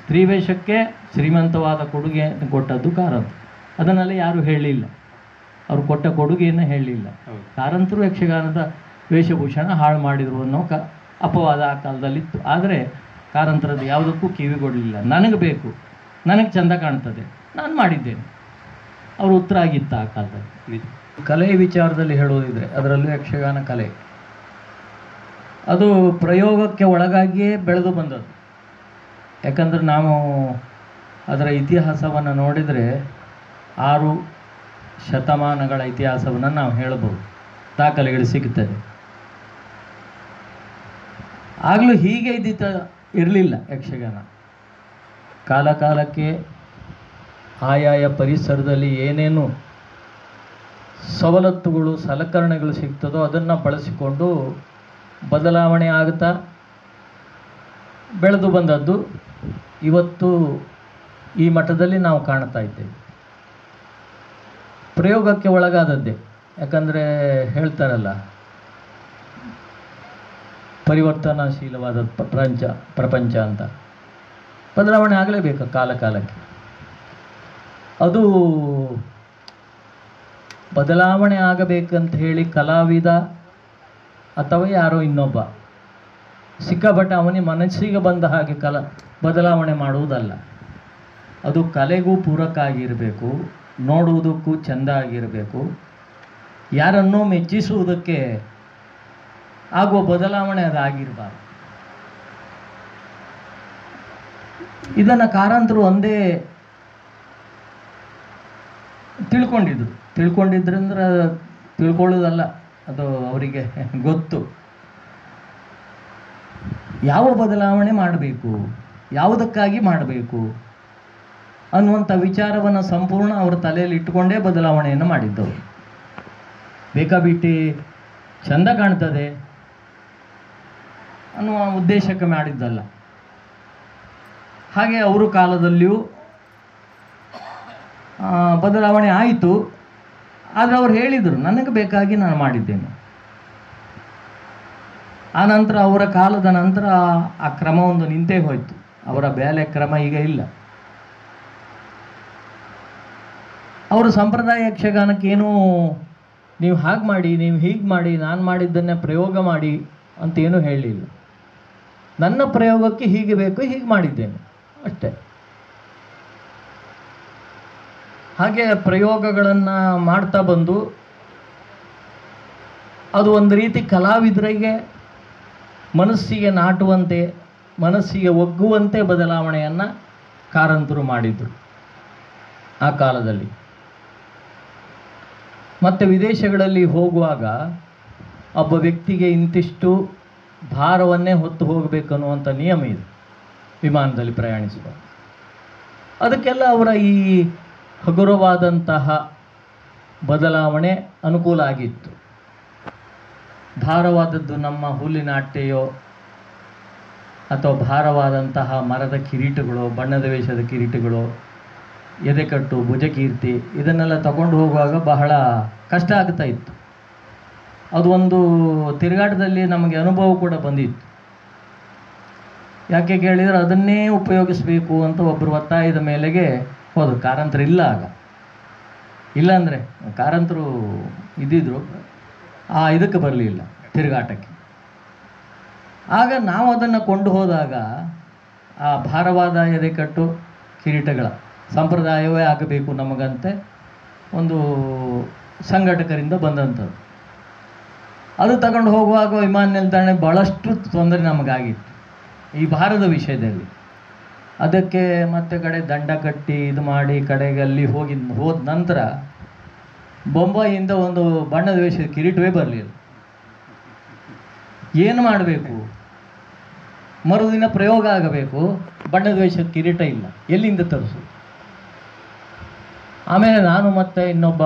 ಸ್ತ್ರೀ ವೇಷಕ್ಕೆ ಶ್ರೀಮಂತವಾದ ಕೊಡುಗೆ ಕೊಟ್ಟದ್ದು ಕಾರಂತ ಅದನ್ನೆಲ್ಲ ಯಾರೂ ಹೇಳಲಿಲ್ಲ ಅವರು ಕೊಟ್ಟ ಕೊಡುಗೆಯನ್ನು ಹೇಳಲಿಲ್ಲ ಹೌದು ಕಾರಂತರು ಯಕ್ಷಗಾನದ ವೇಷಭೂಷಣ ಹಾಳು ಮಾಡಿದರು ಅನ್ನೋ ಕ ಅಪವಾದ ಆ ಕಾಲದಲ್ಲಿತ್ತು ಆದರೆ ಕಾರಂತರದ್ದು ಯಾವುದಕ್ಕೂ ಕಿವಿಗೊಡಲಿಲ್ಲ ನನಗೆ ಬೇಕು ನನಗೆ ಚಂದ ಕಾಣ್ತದೆ ನಾನು ಮಾಡಿದ್ದೇನೆ ಅವರು ಉತ್ತರ ಆಗಿತ್ತ ಆ ಕಾಲದಲ್ಲಿ ನಿಜ ಕಲೆ ವಿಚಾರದಲ್ಲಿ ಹೇಳೋದಿದ್ರೆ ಅದರಲ್ಲೂ ಯಕ್ಷಗಾನ ಕಲೆ ಅದು ಪ್ರಯೋಗಕ್ಕೆ ಒಳಗಾಗಿಯೇ ಬೆಳೆದು ಬಂದದ್ದು ಯಾಕಂದ್ರೆ ನಾವು ಅದರ ಇತಿಹಾಸವನ್ನು ನೋಡಿದರೆ ಆರು ಶತಮಾನಗಳ ಇತಿಹಾಸವನ್ನು ನಾವು ಹೇಳಬಹುದು ದಾಖಲೆಗಳು ಸಿಗುತ್ತದೆ ಆಗಲೂ ಹೀಗೆ ಇದ್ದಿತ್ತ ಇರಲಿಲ್ಲ ಯಕ್ಷಗಾನ ಕಾಲ ಕಾಲಕ್ಕೆ ಆಯಾಯ ಪರಿಸರದಲ್ಲಿ ಏನೇನು ಸವಲತ್ತುಗಳು ಸಲಕರಣೆಗಳು ಸಿಗ್ತದೋ ಅದನ್ನು ಬಳಸಿಕೊಂಡು ಬದಲಾವಣೆ ಆಗುತ್ತಾ ಬೆಳೆದು ಬಂದದ್ದು ಇವತ್ತು ಈ ಮಟ್ಟದಲ್ಲಿ ನಾವು ಕಾಣ್ತಾ ಇದ್ದೇವೆ ಪ್ರಯೋಗಕ್ಕೆ ಒಳಗಾದದ್ದೇ ಯಾಕಂದರೆ ಹೇಳ್ತಾರಲ್ಲ ಪರಿವರ್ತನಾಶೀಲವಾದ ಪ್ರಪಂಚ ಪ್ರಪಂಚ ಅಂತ ಬದಲಾವಣೆ ಆಗಲೇಬೇಕು ಕಾಲ ಕಾಲಕ್ಕೆ ಅದು ಬದಲಾವಣೆ ಆಗಬೇಕಂತ ಹೇಳಿ ಕಲಾವಿದ ಅಥವಾ ಯಾರೋ ಇನ್ನೊಬ್ಬ ಸಿಕ್ಕಾಪಟ್ಟೆ ಅವನಿಗೆ ಮನಸ್ಸಿಗೆ ಬಂದ ಹಾಗೆ ಕಲ ಬದಲಾವಣೆ ಮಾಡುವುದಲ್ಲ ಅದು ಕಲೆಗೂ ಪೂರಕ ಆಗಿರಬೇಕು ನೋಡುವುದಕ್ಕೂ ಚೆಂದ ಆಗಿರಬೇಕು ಯಾರನ್ನೂ ಮೆಚ್ಚಿಸುವುದಕ್ಕೆ ಆಗುವ ಬದಲಾವಣೆ ಅದಾಗಿರಬಾರ್ದು ಇದನ್ನು ಕಾರಂತರು ಒಂದೇ ತಿಳ್ಕೊಂಡಿದ್ರು ತಿಳ್ಕೊಂಡಿದ್ರಂದ್ರೆ ತಿಳ್ಕೊಳ್ಳೋದಲ್ಲ ಅದು ಅವರಿಗೆ ಗೊತ್ತು ಯಾವ ಬದಲಾವಣೆ ಮಾಡಬೇಕು ಯಾವುದಕ್ಕಾಗಿ ಮಾಡಬೇಕು ಅನ್ನುವಂಥ ವಿಚಾರವನ್ನು ಸಂಪೂರ್ಣ ಅವರ ತಲೆಯಲ್ಲಿ ಇಟ್ಟುಕೊಂಡೇ ಬದಲಾವಣೆಯನ್ನು ಮಾಡಿದ್ದವರು ಬೇಕಾಬಿಟ್ಟಿ ಚಂದ ಕಾಣ್ತದೆ ಅನ್ನುವ ಉದ್ದೇಶಕ್ಕೆ ಮಾಡಿದ್ದಲ್ಲ ಹಾಗೆ ಅವರ ಕಾಲದಲ್ಲಿಯೂ ಆ, ಬದಲಾವಣೆ ಆಯಿತು ಆದರೆ ಅವ್ರು ಹೇಳಿದರು ನನಗೆ ಬೇಕಾಗಿ ನಾನು ಮಾಡಿದ್ದೇನೆ ಆ ನಂತರ ಅವರ ಕಾಲದ ನಂತರ ಆ ಕ್ರಮ ಒಂದು ನಿಂತೇ ಹೋಯಿತು ಅವರ ಬೇಲೆ ಕ್ರಮ ಈಗ ಇಲ್ಲ ಅವರು ಸಂಪ್ರದಾಯ ಯಕ್ಷಗಾನಕ್ಕೇನು ನೀವು ಹಾಗೆ ಮಾಡಿ ನೀವು ಹೀಗೆ ಮಾಡಿ ನಾನು ಮಾಡಿದ್ದನ್ನೇ ಪ್ರಯೋಗ ಮಾಡಿ ಅಂತೇನೂ ಹೇಳಲಿಲ್ಲ ನನ್ನ ಪ್ರಯೋಗಕ್ಕೆ ಹೀಗೆ ಬೇಕು ಹೀಗೆ ಮಾಡಿದ್ದೇನೆ ಅಷ್ಟೇ ಹಾಗೆ ಪ್ರಯೋಗಗಳನ್ನು ಮಾಡ್ತಾ ಬಂದು ಅದು ಒಂದು ರೀತಿ ಕಲಾವಿದರಿಗೆ ಮನಸ್ಸಿಗೆ ನಾಟುವಂತೆ ಮನಸ್ಸಿಗೆ ಒಗ್ಗುವಂತೆ ಬದಲಾವಣೆಯನ್ನು ಕಾರಂತರು ಮಾಡಿದರು ಆ ಕಾಲದಲ್ಲಿ ಮತ್ತು ವಿದೇಶಗಳಲ್ಲಿ ಹೋಗುವಾಗ ಒಬ್ಬ ವ್ಯಕ್ತಿಗೆ ಇಂತಿಷ್ಟು ಭಾರವನ್ನೇ ಹೊತ್ತು ಹೋಗಬೇಕು ಅನ್ನುವಂಥ ನಿಯಮ ಇದೆ ವಿಮಾನದಲ್ಲಿ ಪ್ರಯಾಣಿಸುವ ಅದಕ್ಕೆಲ್ಲ ಅವರ ಈ ಹಗುರವಾದಂತಹ ಬದಲಾವಣೆ ಅನುಕೂಲ ಆಗಿತ್ತು ಭಾರವಾದದ್ದು ನಮ್ಮ ಹುಲ್ಲಿನ ಅಟ್ಟೆಯೋ ಅಥವಾ ಭಾರವಾದಂತಹ ಮರದ ಕಿರೀಟಗಳು ಬಣ್ಣದ ವೇಷದ ಕಿರೀಟಗಳು ಎದೆಕಟ್ಟು ಭುಜಕೀರ್ತಿ ಇದನ್ನೆಲ್ಲ ತಗೊಂಡು ಹೋಗುವಾಗ ಬಹಳ ಕಷ್ಟ ಆಗ್ತಾ ಇತ್ತು ಅದು ಒಂದು ತಿರುಗಾಟದಲ್ಲಿ ನಮಗೆ ಅನುಭವ ಕೂಡ ಬಂದಿತ್ತು ಯಾಕೆ ಕೇಳಿದರೆ ಅದನ್ನೇ ಉಪಯೋಗಿಸಬೇಕು ಅಂತ ಒಬ್ಬರು ಒತ್ತಾಯದ ಮೇಲೆಗೆ ಹೋದರು ಕಾರಂತರು ಇಲ್ಲ ಆಗ ಇಲ್ಲಾಂದರೆ ಕಾರಂತರು ಇದ್ದಿದ್ರು ಆ ಇದಕ್ಕೆ ಬರಲಿಲ್ಲ ತಿರುಗಾಟಕ್ಕೆ ಆಗ ನಾವು ಅದನ್ನು ಕೊಂಡು ಹೋದಾಗ ಆ ಭಾರವಾದ ಎದೆಕಟ್ಟು ಕಿರೀಟಗಳ ಸಂಪ್ರದಾಯವೇ ಆಗಬೇಕು ನಮಗಂತೆ ಒಂದು ಸಂಘಟಕರಿಂದ ಬಂದಂಥದ್ದು ಅದು ತಗೊಂಡು ಹೋಗುವಾಗ ವಿಮಾನ ನಿಲ್ದಾಣ ಭಾಳಷ್ಟು ತೊಂದರೆ ನಮಗಾಗಿತ್ತು ಈ ಭಾರದ ವಿಷಯದಲ್ಲಿ ಅದಕ್ಕೆ ಮತ್ತೆ ಕಡೆ ದಂಡ ಕಟ್ಟಿ ಇದು ಮಾಡಿ ಕಡೆಗೆ ಅಲ್ಲಿ ಹೋಗಿ ಹೋದ ನಂತರ ಬೊಂಬಾಯಿಯಿಂದ ಒಂದು ಬಣ್ಣದ ವೇಷದ ಕಿರೀಟವೇ ಬರಲಿಲ್ಲ ಏನು ಮಾಡಬೇಕು ಮರುದಿನ ಪ್ರಯೋಗ ಆಗಬೇಕು ಬಣ್ಣದ ವೇಷದ ಕಿರೀಟ ಇಲ್ಲ ಎಲ್ಲಿಂದ ತರಿಸು ಆಮೇಲೆ ನಾನು ಮತ್ತೆ ಇನ್ನೊಬ್ಬ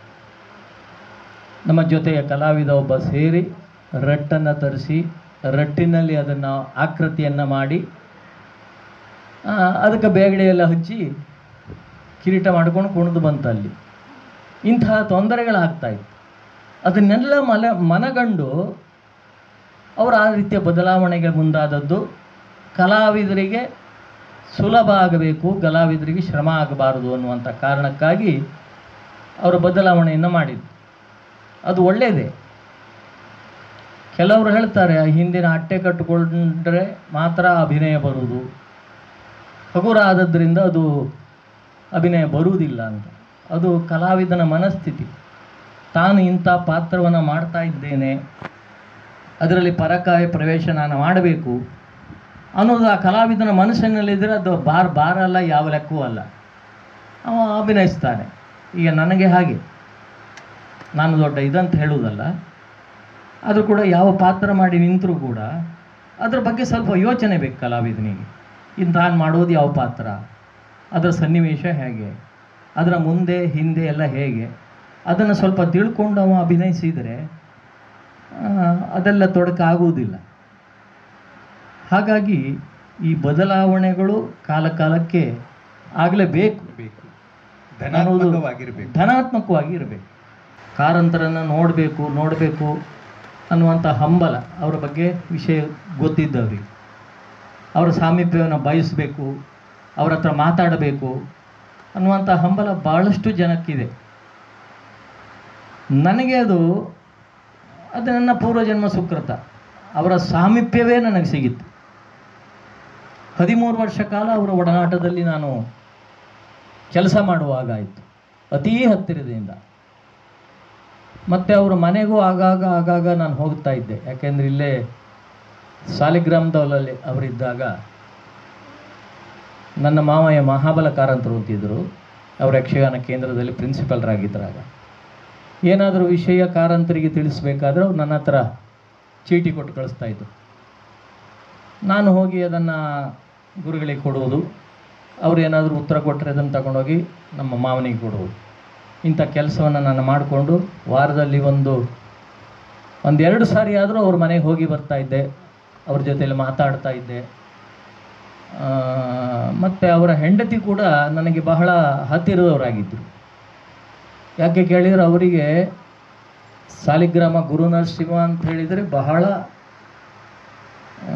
ನಮ್ಮ ಜೊತೆಯ ಕಲಾವಿದ ಒಬ್ಬ ಸೇರಿ ರಟ್ಟನ್ನು ತರಿಸಿ ರಟ್ಟಿನಲ್ಲಿ ಅದನ್ನು ಆಕೃತಿಯನ್ನು ಮಾಡಿ ಆ, ಅದಕ್ಕೆ ಬೇಗಡೆ ಎಲ್ಲ ಹಚ್ಚಿ ಕಿರೀಟ ಮಾಡ್ಕೊಂಡು ಕುಣಿದು ಬಂತು ಅಲ್ಲಿ ಇಂತಹ ತೊಂದರೆಗಳಾಗ್ತಾ ಇತ್ತು ಅದನ್ನೆಲ್ಲ ಮಲ ಮನಗಂಡು ಅವರು ಆ ರೀತಿಯ ಬದಲಾವಣೆಗೆ ಮುಂದಾದದ್ದು ಕಲಾವಿದರಿಗೆ ಸುಲಭ ಆಗಬೇಕು ಕಲಾವಿದರಿಗೆ ಶ್ರಮ ಆಗಬಾರದು ಅನ್ನುವಂಥ ಕಾರಣಕ್ಕಾಗಿ ಅವರು ಬದಲಾವಣೆಯನ್ನು ಮಾಡಿದ್ದು ಅದು ಒಳ್ಳೆಯದೇ ಕೆಲವರು ಹೇಳ್ತಾರೆ ಆ ಹಿಂದಿನ ಅಟ್ಟೆ ಕಟ್ಟಿಕೊಂಡ್ರೆ ಮಾತ್ರ ಅಭಿನಯ ಬರುವುದು ಹಗುರ ಆದದ್ರಿಂದ ಅದು ಅಭಿನಯ ಬರುವುದಿಲ್ಲ ಅಂತ ಅದು ಕಲಾವಿದನ ಮನಸ್ಥಿತಿ ತಾನು ಇಂಥ ಪಾತ್ರವನ್ನು ಮಾಡ್ತಾ ಇದ್ದೇನೆ ಅದರಲ್ಲಿ ಪರಕಾಯ ಪ್ರವೇಶ ನಾನು ಮಾಡಬೇಕು ಅನ್ನೋದು ಆ ಕಲಾವಿದನ ಮನಸ್ಸಿನಲ್ಲಿದ್ದರೆ ಅದು ಬಾರ್ ಬಾರ ಅಲ್ಲ ಯಾವ ಲೆಕ್ಕವೂ ಅಲ್ಲ ಅವ ಅಭಿನಯಿಸ್ತಾನೆ ಈಗ ನನಗೆ ಹಾಗೆ ನಾನು ದೊಡ್ಡ ಇದಂತ ಹೇಳುವುದಲ್ಲ ಆದರೂ ಕೂಡ ಯಾವ ಪಾತ್ರ ಮಾಡಿ ನಿಂತರೂ ಕೂಡ ಅದ್ರ ಬಗ್ಗೆ ಸ್ವಲ್ಪ ಯೋಚನೆ ಬೇಕು ಕಲಾವಿದನಿಗೆ ಇನ್ನು ತಾನು ಮಾಡೋದು ಯಾವ ಪಾತ್ರ ಅದರ ಸನ್ನಿವೇಶ ಹೇಗೆ ಅದರ ಮುಂದೆ ಹಿಂದೆ ಎಲ್ಲ ಹೇಗೆ ಅದನ್ನು ಸ್ವಲ್ಪ ತಿಳ್ಕೊಂಡು ಅವ ಅಭಿನಯಿಸಿದರೆ ಆ, ಅದೆಲ್ಲ ತೊಡಕಾಗುವುದಿಲ್ಲ ಹಾಗಾಗಿ ಈ ಬದಲಾವಣೆಗಳು ಕಾಲ ಕಾಲಕ್ಕೆ ಆಗಲೇಬೇಕು ಬೇಕು ಅನ್ನೋದು ಧನಾತ್ಮಕವಾಗಿರ್ಬೇಕು ಧನಾತ್ಮಕವಾಗಿ ಇರಬೇಕು ಕಾರಂತರನ್ನು ನೋಡಬೇಕು ನೋಡಬೇಕು ಅನ್ನುವಂಥ ಹಂಬಲ ಅವರ ಬಗ್ಗೆ ವಿಷಯ ಗೊತ್ತಿದ್ದವರಿಗೆ ಅವರ ಸಾಮೀಪ್ಯವನ್ನು ಬಯಸಬೇಕು ಅವ್ರ ಹತ್ರ ಮಾತಾಡಬೇಕು ಅನ್ನುವಂಥ ಹಂಬಲ ಭಾಳಷ್ಟು ಜನಕ್ಕಿದೆ ನನಗೆ ಅದು ಅದು ನನ್ನ ಪೂರ್ವಜನ್ಮ ಸುಕೃತ ಅವರ ಸಾಮೀಪ್ಯವೇ ನನಗೆ ಸಿಗಿತ್ತು ಹದಿಮೂರು ವರ್ಷ ಕಾಲ ಅವರ ಒಡನಾಟದಲ್ಲಿ ನಾನು ಕೆಲಸ ಮಾಡುವಾಗ ಆಯಿತು ಅತೀ ಹತ್ತಿರದಿಂದ ಮತ್ತು ಅವರ ಮನೆಗೂ ಆಗಾಗ ಆಗಾಗ ನಾನು ಹೋಗ್ತಾ ಇದ್ದೆ ಯಾಕೆಂದರೆ ಇಲ್ಲೇ ಸಾಲಿಗ್ರಾಮದವರಲ್ಲಿ ಅವರಿದ್ದಾಗ ನನ್ನ ಮಾವಯ್ಯ ಮಹಾಬಲ ಕಾರಂತರು ಅಂತಿದ್ದರು ಅವರು ಯಕ್ಷಗಾನ ಕೇಂದ್ರದಲ್ಲಿ ಪ್ರಿನ್ಸಿಪಲ್ರಾಗಿದ್ದಾಗ ಏನಾದರೂ ವಿಷಯ ಕಾರಂತರಿಗೆ ತಿಳಿಸ್ಬೇಕಾದ್ರೆ ಅವ್ರು ನನ್ನ ಹತ್ರ ಚೀಟಿ ಕೊಟ್ಟು ಕಳಿಸ್ತಾ ಇದ್ರು ನಾನು ಹೋಗಿ ಅದನ್ನು ಗುರುಗಳಿಗೆ ಕೊಡುವುದು ಅವ್ರು ಏನಾದರೂ ಉತ್ತರ ಕೊಟ್ಟರೆ ಅದನ್ನು ತಗೊಂಡೋಗಿ ನಮ್ಮ ಮಾವನಿಗೆ ಕೊಡುವುದು ಇಂಥ ಕೆಲಸವನ್ನು ನಾನು ಮಾಡಿಕೊಂಡು ವಾರದಲ್ಲಿ ಒಂದು ಒಂದೆರಡು ಸಾರಿ ಆದರೂ ಅವ್ರ ಮನೆಗೆ ಹೋಗಿ ಬರ್ತಾ ಇದ್ದೆ ಅವ್ರ ಜೊತೆಯಲ್ಲಿ ಮಾತಾಡ್ತಾ ಇದ್ದೆ ಆ, ಮತ್ತು ಅವರ ಹೆಂಡತಿ ಕೂಡ ನನಗೆ ಬಹಳ ಹತ್ತಿರದವರಾಗಿದ್ದರು ಯಾಕೆ ಕೇಳಿದರೆ ಅವರಿಗೆ ಸಾಲಿಗ್ರಾಮ ಗುರು ನರಸಿಂಹ ಅಂತ ಹೇಳಿದರೆ ಬಹಳ ಆ,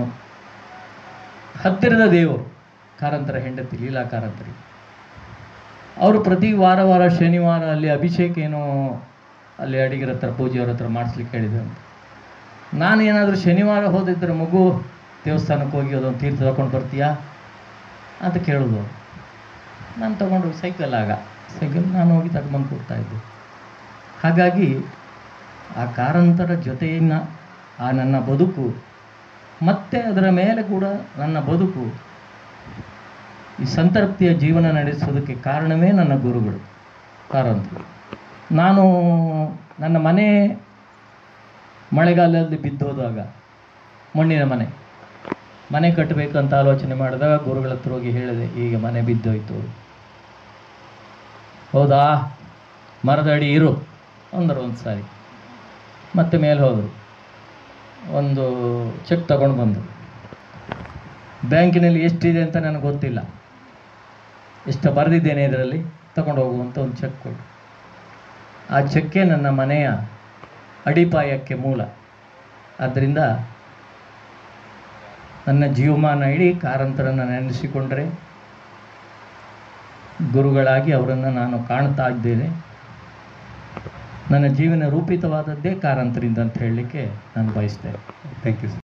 ಹತ್ತಿರದ ದೇವರು ಕಾರಂತರ ಹೆಂಡತಿ ಲೀಲಾ ಕಾರಂತರಿ ಅವರು ಪ್ರತಿ ವಾರ ವಾರ ಶನಿವಾರ ಅಲ್ಲಿ ಅಭಿಷೇಕ ಏನೋ ಅಲ್ಲಿ ಅಡಿಗರ ಹತ್ರ ಪೂಜೆಯವ್ರ ಹತ್ರ ಮಾಡಿಸ್ಲಿಕ್ಕೆ ಹೇಳಿದ್ರಂತೆ ನಾನು ಏನಾದರೂ ಶನಿವಾರ ಹೋದಿದ್ದರೆ ಮಗು ದೇವಸ್ಥಾನಕ್ಕೆ ಹೋಗಿ ಅದೊಂದು ತೀರ್ಥ ತಗೊಂಡು ಬರ್ತೀಯಾ ಅಂತ ಕೇಳೋದು ನಾನು ತಗೊಂಡು ಸೈಕಲ್ ಆಗ ಸೈಕಲ್ ನಾನು ಹೋಗಿ ತಗೊಂಬಂದು ಕೊಡ್ತಾ ಇದ್ದೆ ಹಾಗಾಗಿ ಆ ಕಾರಂತರ ಜೊತೆಯಿನ ಆ ನನ್ನ ಬದುಕು ಮತ್ತೆ ಅದರ ಮೇಲೆ ಕೂಡ ನನ್ನ ಬದುಕು ಈ ಸಂತೃಪ್ತಿಯ ಜೀವನ ನಡೆಸೋದಕ್ಕೆ ಕಾರಣವೇ ನನ್ನ ಗುರುಗಳು ಕಾರಂತರು ನಾನು ನನ್ನ ಮನೆ ಮಳೆಗಾಲದಲ್ಲಿ ಬಿದ್ದೋದಾಗ ಮಣ್ಣಿನ ಮನೆ ಮನೆ ಕಟ್ಟಬೇಕಂತ ಆಲೋಚನೆ ಮಾಡಿದಾಗ ಗುರುಗಳ ಹತ್ರ ಹೋಗಿ ಹೇಳಿದೆ ಈಗ ಮನೆ ಬಿದ್ದೋಯ್ತು ಹೌದಾ ಮರದ ಅಡಿ ಇರು ಅಂದರು ಒಂದು ಸಾರಿ ಮತ್ತೆ ಮೇಲೆ ಹೋದರು ಒಂದು ಚೆಕ್ ತಗೊಂಡು ಬಂದರು ಬ್ಯಾಂಕಿನಲ್ಲಿ ಎಷ್ಟಿದೆ ಅಂತ ನನಗೆ ಗೊತ್ತಿಲ್ಲ ಎಷ್ಟು ಬರೆದಿದ್ದೇನೆ ಇದರಲ್ಲಿ ತಗೊಂಡು ಹೋಗುವಂಥ ಒಂದು ಚೆಕ್ ಕೊಡು ಆ ಚೆಕ್ಕೆ ನನ್ನ ಮನೆಯ ಅಡಿಪಾಯಕ್ಕೆ ಮೂಲ ಆದ್ದರಿಂದ ನನ್ನ ಜೀವಮಾನ ಇಡೀ ಕಾರಂತರನ್ನು ನೆನೆಸಿಕೊಂಡರೆ ಗುರುಗಳಾಗಿ ಅವರನ್ನು ನಾನು ಕಾಣ್ತಾ ಇದ್ದೇನೆ ನನ್ನ ಜೀವನ ರೂಪಿತವಾದದ್ದೇ ಕಾರಂತರಿಂದ ಅಂತ ಹೇಳಲಿಕ್ಕೆ ನಾನು ಬಯಸ್ತೇನೆ ಥ್ಯಾಂಕ್ ಯು